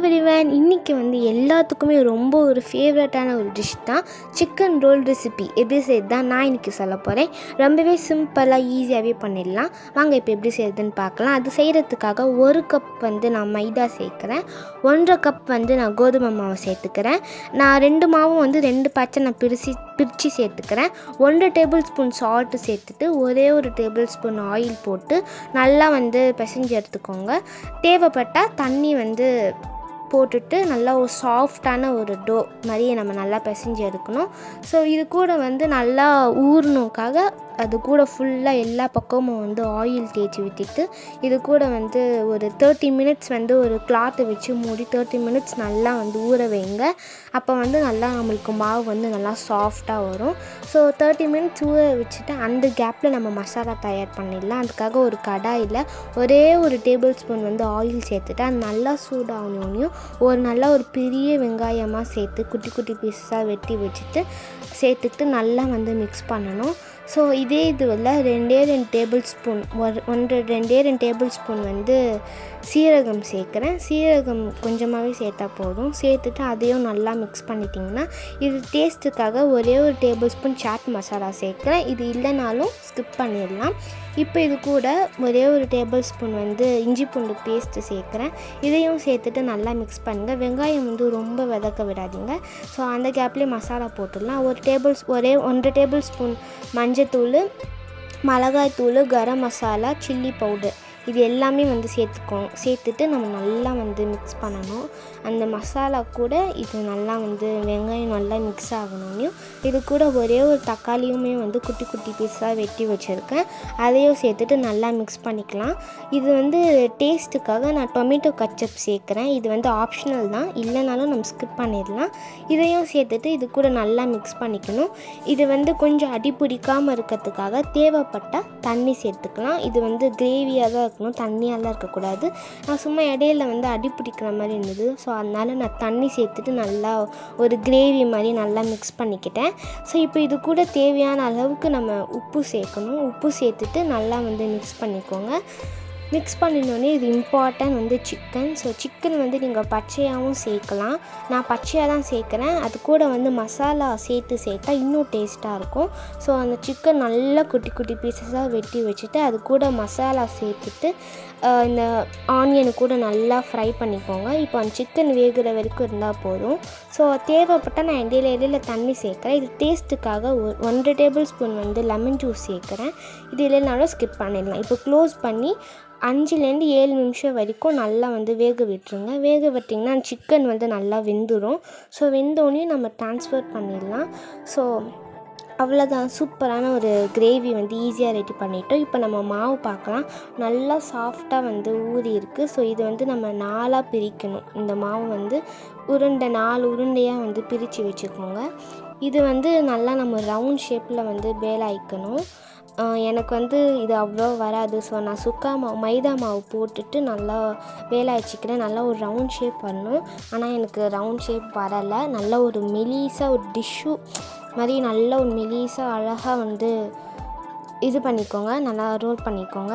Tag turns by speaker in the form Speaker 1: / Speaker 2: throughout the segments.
Speaker 1: everyone இன்றைக்கி வந்து எல்லாத்துக்குமே ரொம்ப ஒரு ஃபேவரட்டான ஒரு டிஷ் தான் சிக்கன் ரோல் ரெசிபி எப்படி செய்யுது தான் நான் இன்றைக்கி சொல்ல போகிறேன் ரொம்பவே சிம்பிளாக ஈஸியாகவே பண்ணிடலாம் வாங்க இப்போ எப்படி செய்யுதுன்னு பார்க்கலாம் அது செய்கிறதுக்காக ஒரு கப் வந்து நான் மைதா சேர்க்குறேன் ஒன்றரை கப் வந்து நான் கோதுமை மாவு சேர்த்துக்கிறேன் நான் ரெண்டு மாவும் வந்து ரெண்டு பச்சை நான் பிரித்து பிரித்து சேர்த்துக்கிறேன் ஒன்றரை டேபிள் ஸ்பூன் சால்ட்டு சேர்த்துட்டு ஒரே ஒரு டேபிள் ஸ்பூன் ஆயில் போட்டு நல்லா வந்து பிசைஞ்சு எடுத்துக்கோங்க தேவைப்பட்டால் தண்ணி வந்து போட்டுட்டு நல்லா ஒரு சாஃப்டான ஒரு டோ மாதிரியே நம்ம நல்லா பிசைஞ்சு எடுக்கணும் ஸோ இது கூட வந்து நல்லா ஊறணுக்காக அது கூட ஃபுல்லாக எல்லா பக்கமும் வந்து ஆயில் தேய்ச்சி விட்டுட்டு இது கூட வந்து ஒரு தேர்ட்டி மினிட்ஸ் வந்து ஒரு கிளாத்தை வச்சு மூடி தேர்ட்டி மினிட்ஸ் நல்லா வந்து ஊற வைங்க அப்போ வந்து நல்லா நம்மளுக்கு மாவு வந்து நல்லா சாஃப்டாக வரும் ஸோ தேர்ட்டி மினிட்ஸ் ஊற வச்சுட்டு அந்த கேப்பில் நம்ம மசாலா தயார் பண்ணிடலாம் அதுக்காக ஒரு கடாயில் ஒரே ஒரு டேபிள் ஸ்பூன் வந்து ஆயில் சேர்த்துட்டு அது நல்லா சூடாகணும் ஒரு நல்லா ஒரு பெரிய வெங்காயமாக சேர்த்து குட்டி குட்டி பீஸஸாக வெட்டி வச்சுட்டு சேர்த்துட்டு நல்லா வந்து மிக்ஸ் பண்ணணும் ஸோ இதே இதுவில் ரெண்டே ரெண்டு டேபிள் ஸ்பூன் ஒரு ஒன்று ரெண்டே ரெண்டு டேபிள் ஸ்பூன் வந்து சீரகம் சேர்க்குறேன் சீரகம் கொஞ்சமாகவே சேர்த்தா போதும் சேர்த்துட்டு அதையும் நல்லா மிக்ஸ் பண்ணிட்டிங்கன்னா இது டேஸ்ட்டுக்காக ஒரே ஒரு டேபிள் ஸ்பூன் சாட் மசாலா சேர்க்குறேன் இது இல்லைனாலும் ஸ்கிப் பண்ணிடலாம் இப்போ இது கூட ஒரே ஒரு டேபிள் ஸ்பூன் வந்து இஞ்சி பூண்டு பேஸ்ட்டு சேர்க்குறேன் இதையும் சேர்த்துட்டு நல்லா மிக்ஸ் பண்ணுங்கள் வெங்காயம் வந்து ரொம்ப விதக்க விடாதீங்க ஸோ அந்த கேப்லேயே மசாலா போட்டுடலாம் ஒரு டேபிள் ஒரே ஒன்றரை டேபிள் ஸ்பூன் மஞ்சத்தூள் மிளகாய்த்தூள் கரம் மசாலா சில்லி பவுடர் இது எல்லாமே வந்து சேர்த்துக்கோ சேர்த்துட்டு நம்ம நல்லா வந்து மிக்ஸ் பண்ணணும் அந்த மசாலா கூட இது நல்லா வந்து வெங்காயம் நல்லா மிக்ஸ் ஆகணும் இது கூட ஒரே ஒரு தக்காளியுமே வந்து குட்டி குட்டி பீஸாக வெட்டி வச்சுருக்கேன் அதையும் சேர்த்துட்டு நல்லா மிக்ஸ் பண்ணிக்கலாம் இது வந்து டேஸ்ட்டுக்காக நான் டொமேட்டோ கச்சப் சேர்க்குறேன் இது வந்து ஆப்ஷனல் தான் இல்லைனாலும் நம்ம ஸ்கிப் பண்ணிடலாம் இதையும் சேர்த்துட்டு இது கூட நல்லா மிக்ஸ் பண்ணிக்கணும் இது வந்து கொஞ்சம் அடி பிடிக்காமல் இருக்கிறதுக்காக தேவைப்பட்டால் தண்ணி சேர்த்துக்கலாம் இது வந்து கிரேவியாக தான் இருக்கணும் தண்ணியாலாம் இருக்கக்கூடாது நான் சும்மா இடையில வந்து அடி பிடிக்கிற மாதிரி இருந்தது ஸோ அதனால் நான் தண்ணி சேர்த்துட்டு நல்லா ஒரு கிரேவி மாதிரி நல்லா மிக்ஸ் பண்ணிக்கிட்டேன் ஸோ இப்போ இது கூட தேவையான அளவுக்கு நம்ம உப்பு சேர்க்கணும் உப்பு சேர்த்துட்டு நல்லா வந்து மிக்ஸ் பண்ணிக்கோங்க மிக்ஸ் பண்ணினோடனே இது இம்பார்ட்டன்ட் வந்து சிக்கன் ஸோ சிக்கன் வந்து நீங்கள் பச்சையாகவும் சேர்க்கலாம் நான் பச்சையாக தான் சேர்க்குறேன் அது கூட வந்து மசாலா சேர்த்து சேர்த்தா இன்னும் டேஸ்ட்டாக இருக்கும் ஸோ அந்த சிக்கன் நல்லா குட்டி குட்டி பீசஸாக வெட்டி வச்சுட்டு அது கூட மசாலா சேர்த்துட்டு இந்த ஆனியனை கூட நல்லா ஃப்ரை பண்ணிக்கோங்க இப்போ அந்த சிக்கன் வேகிற வரைக்கும் இருந்தால் போதும் ஸோ தேவைப்பட்டால் நான் இடையில இடையில தண்ணி சேர்க்குறேன் இது டேஸ்ட்டுக்காக ஒன்றரை டேபிள் ஸ்பூன் வந்து லெமன் ஜூஸ் சேர்க்குறேன் இது இல்லைனாலும் ஸ்கிப் பண்ணிடலாம் இப்போ க்ளோஸ் பண்ணி அஞ்சுலேருந்து ஏழு நிமிஷம் வரைக்கும் நல்லா வந்து வேக விட்டுருங்க வேக விட்டிங்கன்னா சிக்கன் வந்து நல்லா வெந்துடும் ஸோ வெந்தோடனே நம்ம ட்ரான்ஸ்ஃபர் பண்ணிடலாம் ஸோ அவ்வளோதான் சூப்பரான ஒரு கிரேவி வந்து ஈஸியாக ரெடி பண்ணிட்டோம் இப்போ நம்ம மாவு பார்க்கலாம் நல்லா சாஃப்டாக வந்து ஊறி இருக்குது ஸோ இது வந்து நம்ம நாலாக பிரிக்கணும் இந்த மாவு வந்து உருண்டை நாலு உருண்டையாக வந்து பிரித்து வச்சுக்கோங்க இது வந்து நல்லா நம்ம ரவுண்ட் ஷேப்பில் வந்து வேலாய்க்கணும் எனக்கு வந்து இது அவ்வளோ வராது ஸோ நான் சுக்கா மாவு மைதா மாவு போட்டுட்டு நல்லா வேலாய்ச்சிக்கிறேன் நல்லா ஒரு ரவுண்ட் ஷேப் வரணும் ஆனால் எனக்கு ரவுண்ட் ஷேப் வரலை நல்லா ஒரு மெலிசாக ஒரு டிஷ்ஷு மாதிரி நல்ல ஒரு மெலிசாக அழகாக வந்து இது பண்ணிக்கோங்க நல்லா ரோல் பண்ணிக்கோங்க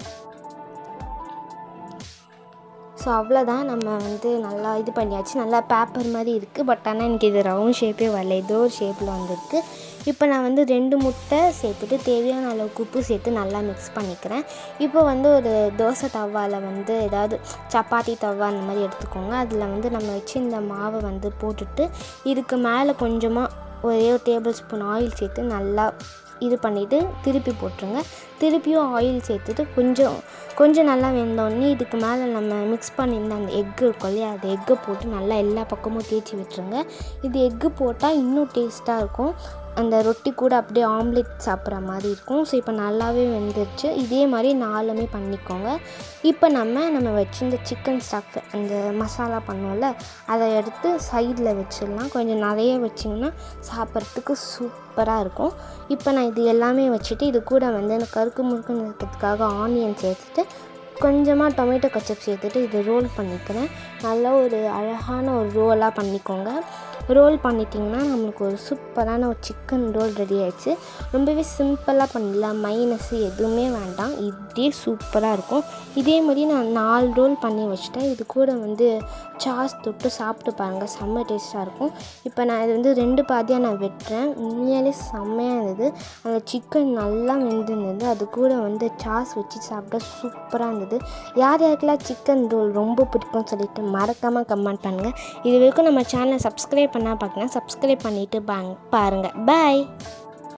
Speaker 1: ஸோ அவ்வளோதான் நம்ம வந்து நல்லா இது பண்ணியாச்சு நல்லா பேப்பர் மாதிரி இருக்குது பட் ஆனால் எனக்கு இது ரவுண்ட் ஷேப்பே வரல ஏதோ ஒரு ஷேப்பில் வந்திருக்கு இப்போ நான் வந்து ரெண்டு முட்டை சேர்த்துட்டு தேவையான அளவுக்கு உப்பு சேர்த்து நல்லா மிக்ஸ் பண்ணிக்கிறேன் இப்போ வந்து ஒரு தோசை தவாவில் வந்து ஏதாவது சப்பாத்தி தவா அந்த மாதிரி எடுத்துக்கோங்க அதில் வந்து நம்ம வச்சு இந்த மாவை வந்து போட்டுட்டு இதுக்கு மேலே கொஞ்சமாக ஒரே ஒரு டேபிள் ஸ்பூன் ஆயில் சேர்த்து நல்லா இது பண்ணிவிட்டு திருப்பி போட்டுருங்க திருப்பியும் ஆயில் சேர்த்துட்டு கொஞ்சம் கொஞ்சம் நல்லா வெந்தோடனே இதுக்கு மேலே நம்ம மிக்ஸ் பண்ணியிருந்த அந்த எக்கு இருக்கும் இல்லையா அந்த எக்கை போட்டு நல்லா எல்லா பக்கமும் தேய்ச்சி விட்டுருங்க இது எக்கு போட்டால் இன்னும் டேஸ்ட்டாக இருக்கும் அந்த ரொட்டி கூட அப்படியே ஆம்லெட் சாப்பிட்ற மாதிரி இருக்கும் ஸோ இப்போ நல்லாவே வெந்துருச்சு இதே மாதிரி நாலுமே பண்ணிக்கோங்க இப்போ நம்ம நம்ம வச்சிருந்த சிக்கன் ஸ்டஃப் அந்த மசாலா பண்ணோம்ல அதை எடுத்து சைடில் வச்சிடலாம் கொஞ்சம் நிறைய வச்சிங்கன்னா சாப்பிட்றதுக்கு சூப்பராக இருக்கும் இப்போ நான் இது எல்லாமே வச்சுட்டு இது கூட வந்து அந்த கருக்கு முறுக்குன்னு இருக்கிறதுக்காக ஆனியன் சேர்த்துட்டு கொஞ்சமாக டொமேட்டோ கச்சப் சேர்த்துட்டு இதை ரோல் பண்ணிக்கிறேன் நல்லா ஒரு அழகான ஒரு ரோலாக பண்ணிக்கோங்க ரோல் பண்ணிட்டிங்கன்னா நம்மளுக்கு ஒரு சூப்பரான ஒரு சிக்கன் ரோல் ரெடி ஆயிடுச்சு ரொம்பவே சிம்பிளாக பண்ணிடலாம் மைனஸ் எதுவுமே வேண்டாம் இதே சூப்பராக இருக்கும் இதே மாதிரி நான் நாலு ரோல் பண்ணி வச்சுட்டேன் இது கூட வந்து சாஸ் தொட்டு சாப்பிட்டு பாருங்கள் செம்ம டேஸ்ட்டாக இருக்கும் இப்போ நான் இது வந்து ரெண்டு பாதியாக நான் வெட்டுறேன் உண்மையாலே செம்மையாக இருந்தது அந்த சிக்கன் நல்லா வெந்திருந்தது அது கூட வந்து சாஸ் வச்சு சாப்பிட்டா சூப்பராக இருந்தது யார் யாருக்கெல்லாம் சிக்கன் ரோல் ரொம்ப பிடிக்கும்னு சொல்லிட்டு மறக்காமல் கமெண்ட் பண்ணுங்கள் இது வரைக்கும் நம்ம சேனலை சப்ஸ்கிரைப் பண்ணால் பார்க்கலாம் சப்ஸ்கிரைப் பண்ணிவிட்டு பாருங்கள் பாய்